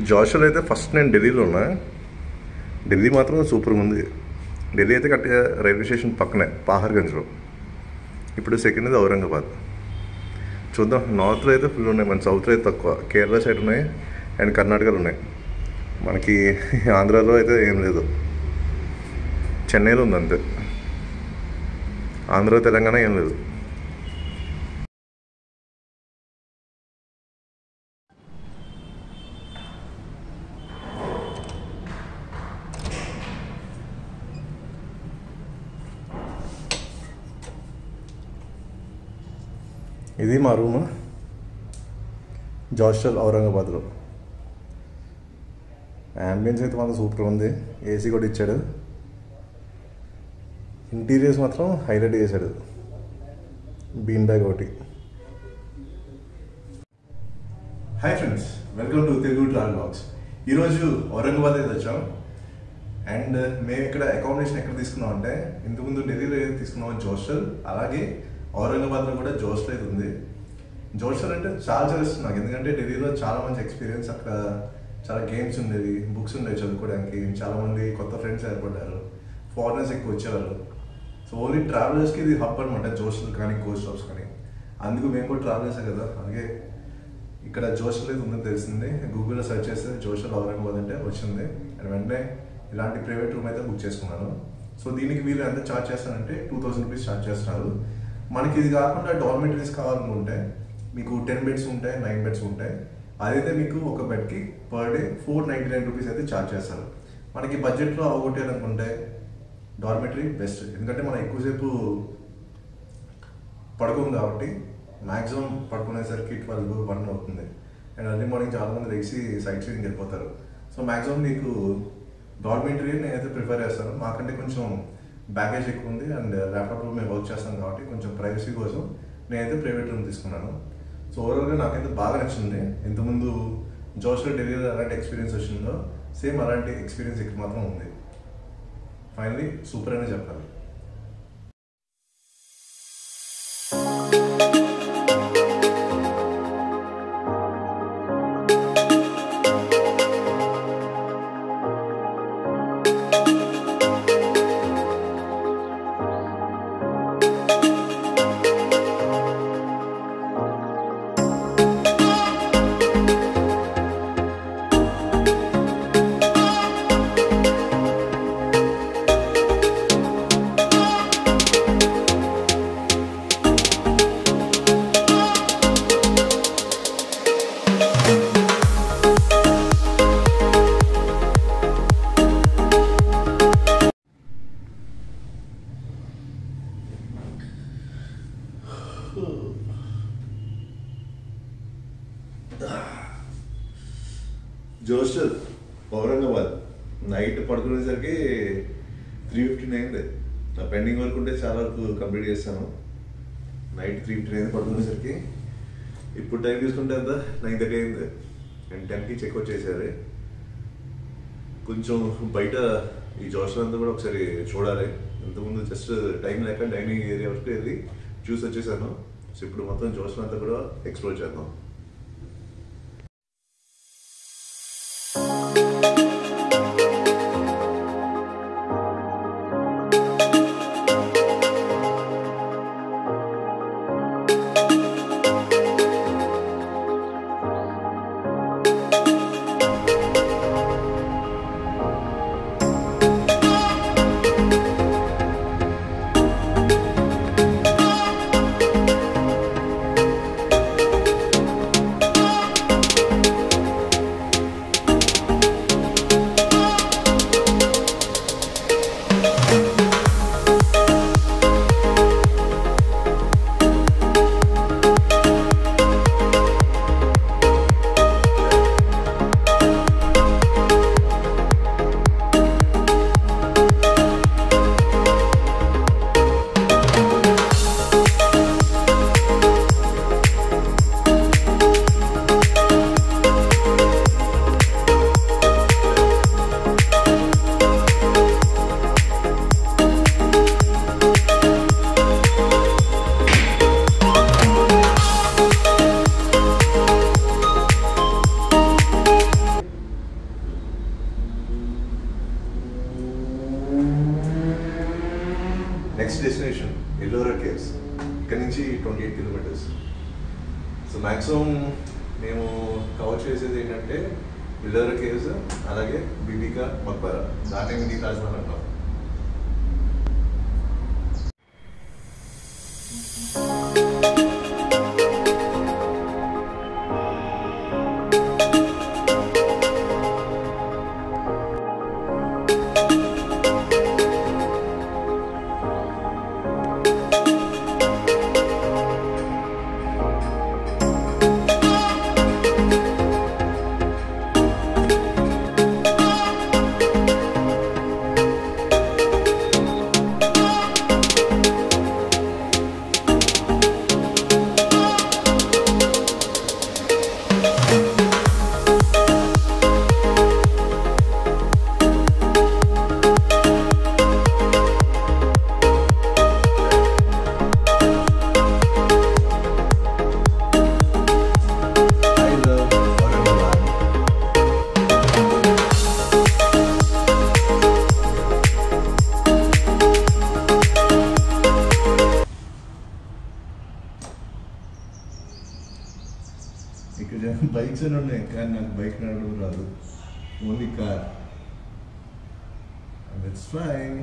జాషువల్ అయితే ఫస్ట్ నేను ఢిల్లీలో ఉన్నా ఢిల్లీ మాత్రం సూపర్గా ఉంది ఢిల్లీ అయితే కరెక్ట్గా రైల్వే స్టేషన్ పక్కనే పాహర్గంజ్లో ఇప్పుడు సెకండ్ ఇది ఔరంగాబాద్ చూద్దాం నార్త్లో అయితే ఫుల్ ఉన్నాయి మన సౌత్లో అయితే తక్కువ కేరళ సైడ్ ఉన్నాయి అండ్ కర్ణాటకలో ఉన్నాయి మనకి ఆంధ్రాలో అయితే ఏం లేదు చెన్నైలో ఉంది అంతే ఆంధ్ర తెలంగాణ ఏం లేదు ఇది మా రూమ్ జాస్టల్ ఔరంగాబాద్లో అంబియన్స్ అయితే మాత్రం సూపర్ ఉంది ఏసీ కూడా ఇచ్చాడు ఇంటీరియర్స్ మాత్రం హైలైట్ చేశాడు బీన్ బ్యాగ్ ఒకటి hi friends welcome to Telugu travel box ఈరోజు ఔరంగాబాద్ అయితే వచ్చాం అండ్ మేము ఇక్కడ అకామిడేషన్ ఎక్కడ తీసుకున్నాం అంటే ఇంతకుముందు ఢిల్లీలో ఏది తీసుకున్నాం జోస్టల్ అలాగే ఔరంగాబాద్లో కూడా జోస్టల్ అయితే ఉంది జోస్టల్ అంటే చాలా తెలుస్తుంది నాకు ఎందుకంటే ఢిల్లీలో చాలా మంచి ఎక్స్పీరియన్స్ అక్కడ చాలా గేమ్స్ ఉండేవి బుక్స్ ఉండేవి చదువుకోవడానికి చాలా మంది కొత్త ఫ్రెండ్స్ ఏర్పడ్డారు ఫారినర్స్ ఎక్కువ వచ్చేవారు సో ఓన్లీ ట్రావెలర్స్కి ఇది హబ్ అనమాట జోస్టల్ కానీ కోస్ట్ స్టాప్స్ కానీ అందుకు మేము కూడా ట్రావెలర్సే కదా అలాగే ఇక్కడ జోషల్ అయితే ఉందని తెలిసింది గూగుల్లో సెర్చ్ చేస్తే జోషల్ ఔరంగాబాద్ అంటే వచ్చింది అండ్ వెంటనే ఇలాంటి ప్రైవేట్ రూమ్ అయితే బుక్ చేసుకున్నాను సో దీనికి వీళ్ళు ఎంత ఛార్జ్ చేస్తారంటే టూ థౌసండ్ రూపీస్ ఛార్జ్ చేస్తున్నారు మనకి ఇది కాకుండా డార్మెటరీస్ కావాలనుకుంటే మీకు టెన్ బెడ్స్ ఉంటాయి నైన్ బెడ్స్ ఉంటాయి అదైతే మీకు ఒక బెడ్కి per day four ninety nine rupees అయితే ఛార్జ్ చేస్తారు మనకి బడ్జెట్లో అవగొట్టాలనుకుంటే డార్మెటరీ బెస్ట్ ఎందుకంటే మనం ఎక్కువసేపు పడుకోం కాబట్టి మ్యాక్సిమం పడుకునేసరికి ట్వెల్వ్ వన్ అవుతుంది అండ్ అర్లీ మార్నింగ్ చాలా మంది లెగ్సి సైట్ సీయింగ్ వెళ్ళిపోతారు సో మ్యాక్సిమం మీకు డార్మెటరీ నేనైతే ప్రిఫర్ చేస్తాను మాకంటే కొంచెం బ్యాగేజ్ ఎక్కువ ఉంది అండ్ ల్యాప్టాప్లో మేము వర్క్ చేస్తాం కాబట్టి కొంచెం ప్రైవసీ కోసం నేనైతే ప్రైవేట్ రూమ్ తీసుకున్నాను సో ఓవరాల్గా నాకైతే బాగా నచ్చింది ఇంతకుముందు జోష్లో ఢిల్లీలో ఎలాంటి ఎక్స్పీరియన్స్ వచ్చిందో సేమ్ అలాంటి ఎక్స్పీరియన్స్ ఇక్కడ మాత్రం ఉంది ఫైనలీ సూపర్ అనే చెప్పాలి జోస్టల్ ఔరంగాబాద్ నైట్ పడుకునేసరికి త్రీ ఫిఫ్టీన్ అయింది నా పెండింగ్ వర్క్ ఉంటే చాలా వరకు కంప్లీట్ చేస్తాను నైట్ త్రీ ఫిఫ్టీన్ అయింది పడుకునేసరికి ఇప్పుడు టైం తీసుకుంటే ఎంత నైన్ థర్టీ అయింది అండ్ టెన్కి చెక్అవుట్ చేసేది కొంచెం బయట ఈ జోస్టల్ అంతా కూడా ఒకసారి చూడాలి ఇంతకుముందు జస్ట్ టైం లేక డైనింగ్ ఏరియా వరకు వెళ్ళి చూసి వచ్చేసాను సో ఇప్పుడు మొత్తం జోస్టల్ అంతా కూడా ఎక్స్ప్లోర్ చేద్దాం మ్యాక్సిమం మేము కవర్ చేసేది ఏంటంటే ఇల్లర కేవ్స్ అలాగే బిబికా మక్బరా దాన్ని మినీ తాజ్మహల్ అంటాం I love Aurangabad. ఇక్కడ బైక్స్ అని ఉన్నాయి కానీ నాకు బైక్ నడవడం రాదు only car that's fine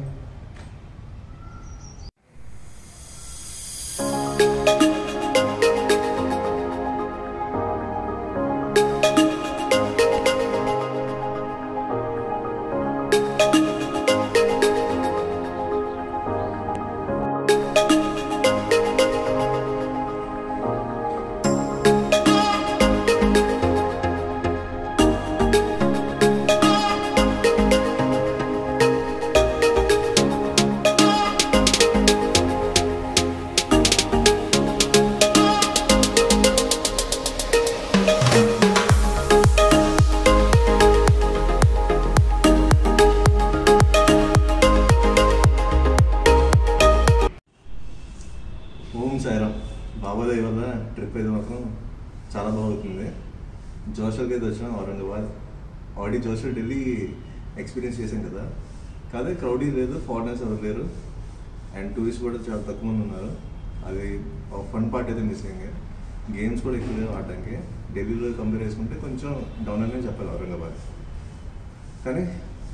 Om Sairam బాబాదయ్య వల్ల ట్రిప్ అయితే మాత్రం చాలా బాగుంటుంది జోషల్కి అయితే వచ్చాం Aurangabad already Zostel Delhi experience చేశాం కదా కాదే క్రౌడీ లేదు ఫారినర్స్ ఎవరు లేరు అండ్ టూరిస్ట్ కూడా చాలా తక్కువ మంది ఉన్నారు అది ఫన్ పార్ట్ అయితే మిస్ అయింది గేమ్స్ కూడా ఎక్కువ లేవు ఆడడానికి ఢిల్లీలో కంపేర్ చేసుకుంటే కొంచెం డౌన్ అనే చెప్పాలి ఔరంగాబాద్ కానీ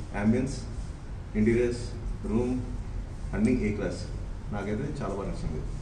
అంబియన్స్ ఇంటీరియర్స్ రూమ్ అన్నీ ఏ క్లాస్ నాకైతే చాలా బాగా నచ్చింది